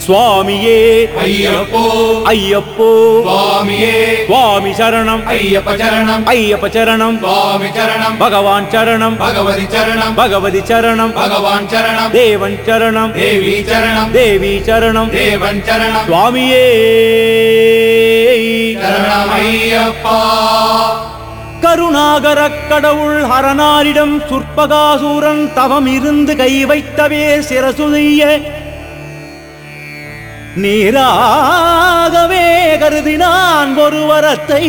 சுவாமியே ஐயப்போ ஐயப்போ சுவாமியே சுவாமி சரணம் ஐயப்ப சரணம் ஐயப்ப சரணம் சுவாமி சரணம் பகவான் சரணம் பகவதி சரணம் பகவதி சரணம் பகவான் சரணம் தேவன் சரணம் தேவி சரணம் தேவி சரணம் தேவன் சரணம் சுவாமியே சரணம் ஐயப்பா கருணாகரக் கடவுள் ஹரனாரிடம் சுற்பகாசூரன் தவம் இருந்து கை வைத்தவே சிரசுதைய நீராகவே கருதினான் ஒரு வரத்தை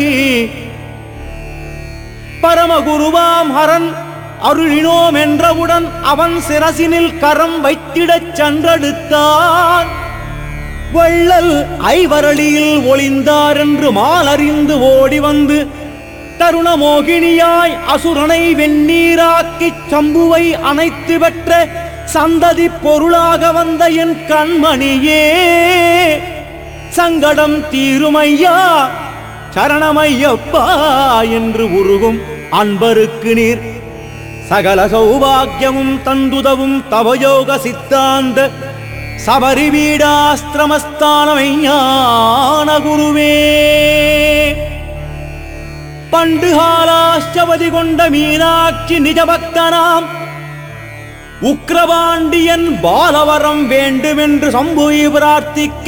பரமகுருவாம் ஹரன் அருளினோம் என்றவுடன் அவன் சிரசினில் கரம் வைத்திடச் சென்றெடுத்தான் வள்ளல் ஐவரளியில் ஒளிந்தார் என்று மாலறிந்து ஓடி வந்து தருணமோகினியாய் அசுரனை வெந்நீராக்கிச் சம்புவை அணைத்து பெற்ற சந்ததி பொருளாக வந்த என் கண்மணியே சங்கடம் தீருமையா சரணமையப்பா என்று உருகும் அன்பருக்கு நீர் சகல சௌபாக்கியமும் தந்துதவும் தவயோக சித்தாந்த சபரி வீடாஸ்திரமஸ்தானமை ஞான குருவே பண்டு காலாஷ்டவதி கொண்ட மீனாட்சி நிஜபக்தனாம் உக்ரபாண்டியன் பாலவரம் வேண்டுமென்று சம்புவை பிரார்த்திக்க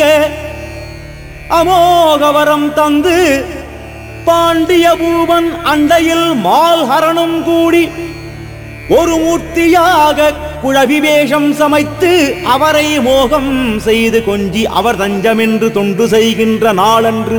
அமோகவரம் தந்து பாண்டிய பூவன் அண்டையில் மால்ஹரனும் கூடி ஒரு மூர்த்தியாக குழவி வேஷம் சமைத்து அவரை மோகம் செய்து கொஞ்சி அவர் தஞ்சமென்று தொண்டு செய்கின்ற நாளன்று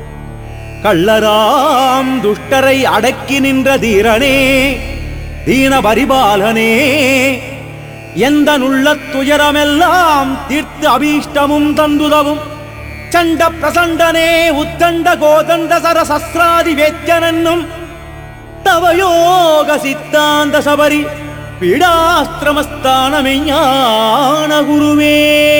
கள்ளராம் துஷ்டரை அடக்கி நின்ற தீரனே தீன பரிபாலனே எந்த நுள்ள துயரமெல்லாம் தீர்த்து அபீஷ்டமும் தந்துதவும் சண்ட பிரசண்டனே உத்தண்ட கோதண்ட சர சஸ்திராதி வேத்யனென்னும் தவயோக சித்தாந்த சபரி பீடாஸ்திரமஸ்தானமே ஞான குருவே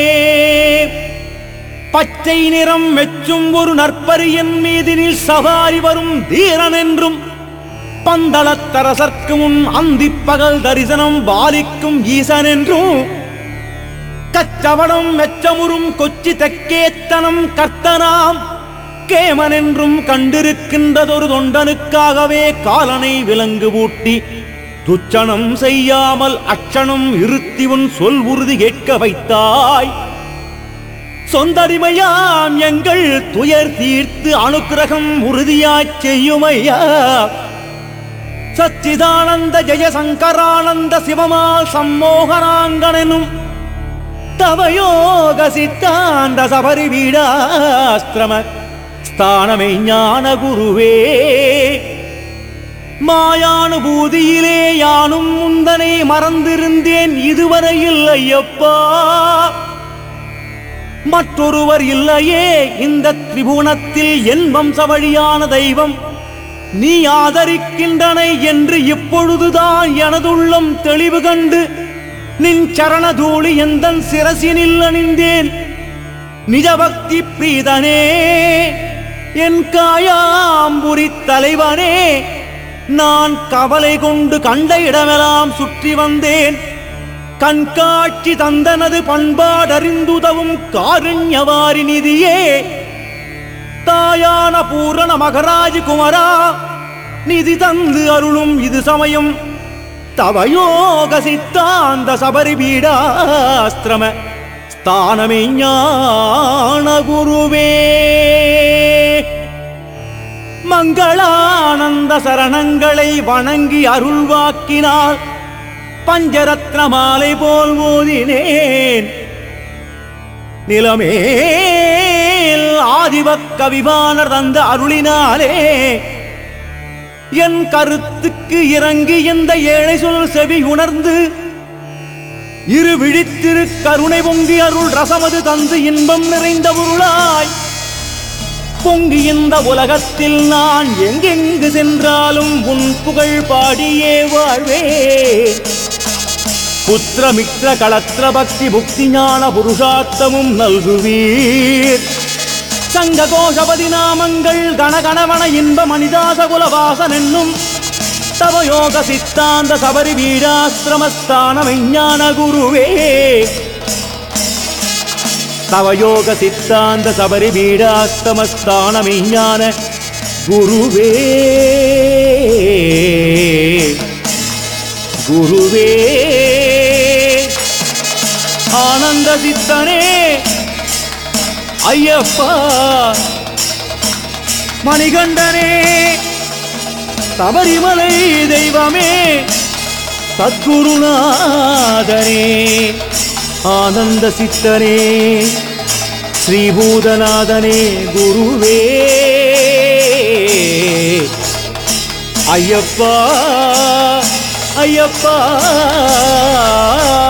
பச்சை நிறம் மெச்சும் ஒரு நற்பரியன் மீதினில் சவாரி வரும் தீரன் என்றும் பந்தளத்தரசர்க்கு முன் அந்திப் பகல் தரிசனம் பாலிக்கும் ஈசன் என்றும் கச்சவடம் மெச்சமுறும் கொச்சி தெக்கேத்தனம் கர்த்தனாம் கேமன் என்றும் கண்டிருக்கின்றதொரு தொண்டனுக்காகவே காலனை விலங்கு பூட்டி துச்சனம் செய்யாமல் அச்சனம் இருத்தி உன் சொல் உறுதி கேட்க வைத்தாய் சொந்தடிமையாம் எங்கள் துயர் தீர்த்து அனுக்கிரகம் உறுதியாச் செய்யுமையா சச்சிதானந்த ஜெயசங்கரானந்த சிவமால் சம்மோகனாங்கனும் தவயோக சித்தாந்த சபரி வீடாஸ்திரம ஸ்தானமே ஞான குருவே மாயானுபூதியிலே யானும் முந்தனை மறந்திருந்தேன் இதுவரையில் ஐயப்பா மற்றொருவர் இல்லையே இந்த திரிபுவனத்தில் என் வம்ச வழியான தெய்வம் நீ ஆதரிக்கின்றனை என்று இப்பொழுதுதான் எனதுள்ளம் தெளிவு கண்டு நின் சரணதூளி எந்தன் சிரசினில் அணிந்தேன் நிஜபக்தி பிரீதனே என் காயாம்புரி தலைவனே நான் கவலை கொண்டு கண்ட இடமெல்லாம் சுற்றி வந்தேன் கண்காட்சி தந்தனது பண்பாடறிந்துதவும் காருண்யவாரி நிதியே தாயான பூரண மகராஜ் குமரா நிதி தந்து அருளும் இது சமயம் தவயோக சித்தாந்த சபரி பீடாஸ்திரம ஸ்தானமே ஞான குருவே மங்களானந்த சரணங்களை வணங்கி அருள்வாக்கினார் பஞ்சரத்ன மாலை போல் ஓதினேன் நிலமேல் ஆதிபக் கவிவானர் தந்த அருளினாலே என் கருத்துக்கு இறங்கி இந்த ஏழை சொல் செவி உணர்ந்து இரு விழித்திரு கருணை பொங்கி அருள் ரசமது தந்து இன்பம் நிறைந்த பொருளாய் பொங்கி இந்த உலகத்தில் நான் எங்கெங்கு சென்றாலும் உன் புகழ் பாடியே வாழ்வேன் புத்திரமித்ர களத்திர பக்தி புக்தி ஞான புருஷார்த்தமும் நல்குவீர் சங்க கோஷபதி நாமங்கள் கணகணவன இன்ப மனிதாச குலவாசன் என்னும் தவயோக சித்தாந்த சபரி வீடாஸ்திரமஸ்தான விஞ்ஞான குருவே தவயோக சித்தாந்த சபரி பீடாஸ்தமஸ்தான மெய்ஞான குருவே குருவே ஆனந்த சித்தனே ஐயப்பா மணிகண்டனே சபரிமலை தெய்வமே சத்குருநாதனே ஆனந்த சித்தனே ஸ்ரீபூதநாதனே குருவே ஐயப்பா ஐயப்பா